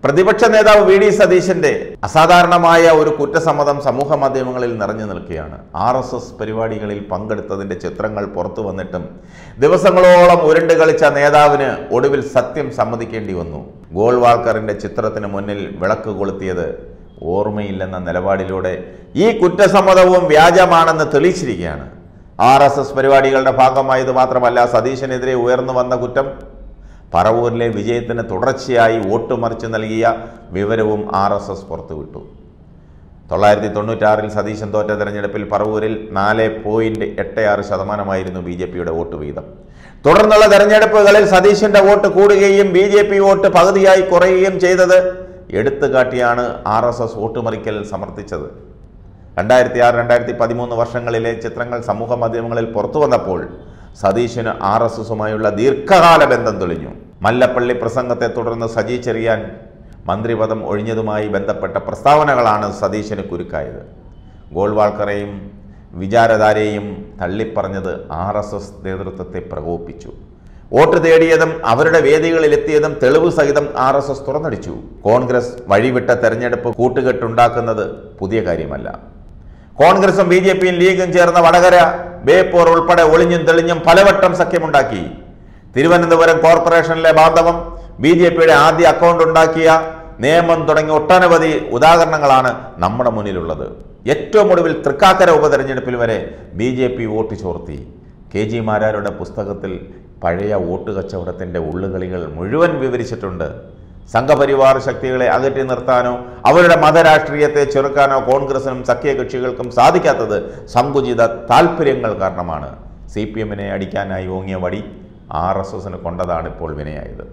പ്രതിപക്ഷ നേതാവ് V D സതീശന്റെ അസാധാരണമായ ഒരു കുറ്റസമ്മതം സമൂഹ മാധ്യമങ്ങളിൽ നിറഞ്ഞു നിൽക്കുകയാണ് ആർ എസ് എസ് പരിപാടികളിൽ പങ്കെടുത്തതിന്റെ ചിത്രങ്ങൾ പുറത്തു വന്നിട്ടും ദിവസങ്ങളോളം ഉരുണ്ട് കളിച്ച നേതാവിന് ഒടുവിൽ സത്യം സമ്മതിക്കേണ്ടി വന്നു ഗോൾവാൾക്കറിന്റെ ചിത്രത്തിന് മുന്നിൽ വിളക്ക് കൊളുത്തിയത് ഓർമ്മയില്ലെന്ന നിലപാടിലൂടെ ഈ കുറ്റസമ്മതവും വ്യാജമാണെന്ന് തെളിയിച്ചിരിക്കുകയാണ് ആർ എസ് എസ് പരിപാടികളുടെ ഭാഗമായത് മാത്രമല്ല സതീശനെതിരെ ഉയർന്നു വന്ന കുറ്റം പറവൂരിലെ വിജയത്തിന് തുടർച്ചയായി വോട്ട് മറിച്ച് നൽകിയ വിവരവും ആർ എസ് എസ് പുറത്തുവിട്ടു തൊള്ളായിരത്തി തൊണ്ണൂറ്റാറിൽ സതീശൻ തോറ്റ തെരഞ്ഞെടുപ്പിൽ പറവൂരിൽ നാല് പോയിന്റ് എട്ട് ആറ് ശതമാനമായിരുന്നു ബി ജെ പിയുടെ വോട്ട് വീതം തുടർന്നുള്ള തെരഞ്ഞെടുപ്പുകളിൽ സതീശന്റെ വോട്ട് കൂടുകയും ബി ജെ പി വോട്ട് പകുതിയായി കുറയുകയും ചെയ്തത് എടുത്തു കാട്ടിയാണ് ആർ എസ് എസ് വോട്ട് മറിക്കൽ സമർത്ഥിച്ചത് രണ്ടായിരത്തി ആറ് രണ്ടായിരത്തി പതിമൂന്ന് വർഷങ്ങളിലെ ചിത്രങ്ങൾ സമൂഹ മാധ്യമങ്ങളിൽ പുറത്തു വന്നപ്പോൾ സതീശന് ആർ എസ് എസുമായുള്ള ദീർഘകാല ബന്ധം തെളിഞ്ഞു മല്ലപ്പള്ളി പ്രസംഗത്തെ തുടർന്ന് സജി ചെറിയാൻ മന്ത്രിപദം ഒഴിഞ്ഞതുമായി ബന്ധപ്പെട്ട പ്രസ്താവനകളാണ് സതീശന് കുരുക്കായത് ഗോൾവാൾക്കറെയും വിചാരധാരയെയും തള്ളിപ്പറഞ്ഞത് ആർ എസ് എസ് നേതൃത്വത്തെ പ്രകോപിപ്പിച്ചു വോട്ട് തേടിയതും അവരുടെ വേദികളിലെത്തിയതും തെളിവ് സഹിതം ആർ എസ് എസ് തുറന്നടിച്ചു കോൺഗ്രസ് വഴിവിട്ട തെരഞ്ഞെടുപ്പ് കൂട്ടുകെട്ടുണ്ടാക്കുന്നത് പുതിയ കാര്യമല്ല കോൺഗ്രസും ബി ജെ പിയും ലീഗും ചേർന്ന വടകര ബേപ്പൂർ ഉൾപ്പെടെ ഒളിഞ്ഞും തെളിഞ്ഞും പലവട്ടം സഖ്യമുണ്ടാക്കി തിരുവനന്തപുരം കോർപ്പറേഷനിലെ ബാന്ധവം ബി ജെ പിയുടെ ആദ്യ അക്കൗണ്ട് ഉണ്ടാക്കിയ നിയമം തുടങ്ങിയ ഒട്ടനവധി ഉദാഹരണങ്ങളാണ് നമ്മുടെ മുന്നിലുള്ളത് ഏറ്റവും ഒടുവിൽ തൃക്കാക്കര ഉപതെരഞ്ഞെടുപ്പിൽ വരെ ബി ജെ പി വോട്ട് ചോർത്തി കെ ജി മാരാരുടെ പുസ്തകത്തിൽ പഴയ വോട്ട് കച്ചവടത്തിൻ്റെ ഉള്ളുകളികൾ മുഴുവൻ വിവരിച്ചിട്ടുണ്ട് സംഘപരിവാർ ശക്തികളെ അകറ്റി നിർത്താനോ അവരുടെ മതരാഷ്ട്രീയത്തെ ചെറുക്കാനോ കോൺഗ്രസിനും സഖ്യകക്ഷികൾക്കും സാധിക്കാത്തത് സങ്കുചിത താല്പര്യങ്ങൾ കാരണമാണ് സി പി എമ്മിനെ അടിക്കാനായി ഓങ്ങിയ വടി ആർ എസ് എസിന് കൊണ്ടതാണ് ഇപ്പോൾ വിനയായത്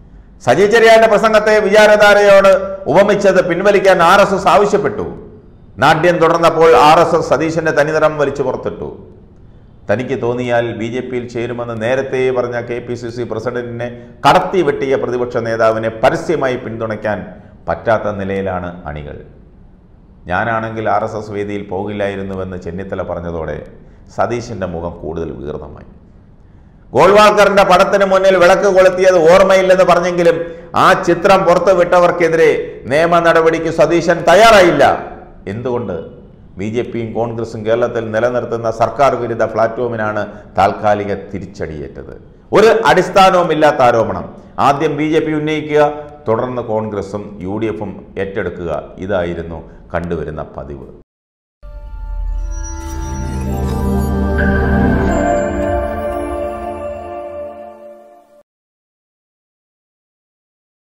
സജി ചെറിയാന്റെ പ്രസംഗത്തെ വിചാരധാരയോട് ഉപമിച്ചത് പിൻവലിക്കാൻ ആർ എസ് എസ് ആവശ്യപ്പെട്ടു നാട്യം തുടർന്നപ്പോൾ ആർ എസ് എസ് സതീശന്റെ തനിനിറം വലിച്ചു പുറത്തിട്ടു തനിക്ക് തോന്നിയാൽ ബി ജെ പിയിൽ ചേരുമെന്ന് നേരത്തെ പറഞ്ഞ കെ പി സി സി പ്രസിഡന്റിനെ കടത്തി വെട്ടിയ പ്രതിപക്ഷ നേതാവിനെ പരസ്യമായി പിന്തുണയ്ക്കാൻ പറ്റാത്ത നിലയിലാണ് അണികൾ ഞാനാണെങ്കിൽ ആർ എസ് എസ് വേദിയിൽ പോകില്ലായിരുന്നുവെന്ന് ചെന്നിത്തല പറഞ്ഞതോടെ സതീശന്റെ മുഖം കൂടുതൽ വികൃതമായി ഗോൾവാൾക്കറിന്റെ പടത്തിന് മുന്നിൽ വിളക്ക് കൊളുത്തിയത് ഓർമ്മയില്ലെന്ന് പറഞ്ഞെങ്കിലും ആ ചിത്രം പുറത്തുവിട്ടവർക്കെതിരെ നിയമ നടപടിക്ക് സതീശൻ തയ്യാറായില്ല എന്തുകൊണ്ട് ബി ജെ പിയും കോൺഗ്രസും കേരളത്തിൽ നിലനിർത്തുന്ന സർക്കാർ വിരുദ്ധ പ്ലാറ്റ്ഫോമിനാണ് താൽക്കാലിക തിരിച്ചടിയേറ്റത് ഒരു അടിസ്ഥാനവുമില്ലാത്ത ആരോപണം ആദ്യം ബി ജെ പി ഉന്നയിക്കുക തുടർന്ന് കോൺഗ്രസും യു ഡി എഫും ഏറ്റെടുക്കുക ഇതായിരുന്നു കണ്ടുവരുന്ന പതിവ്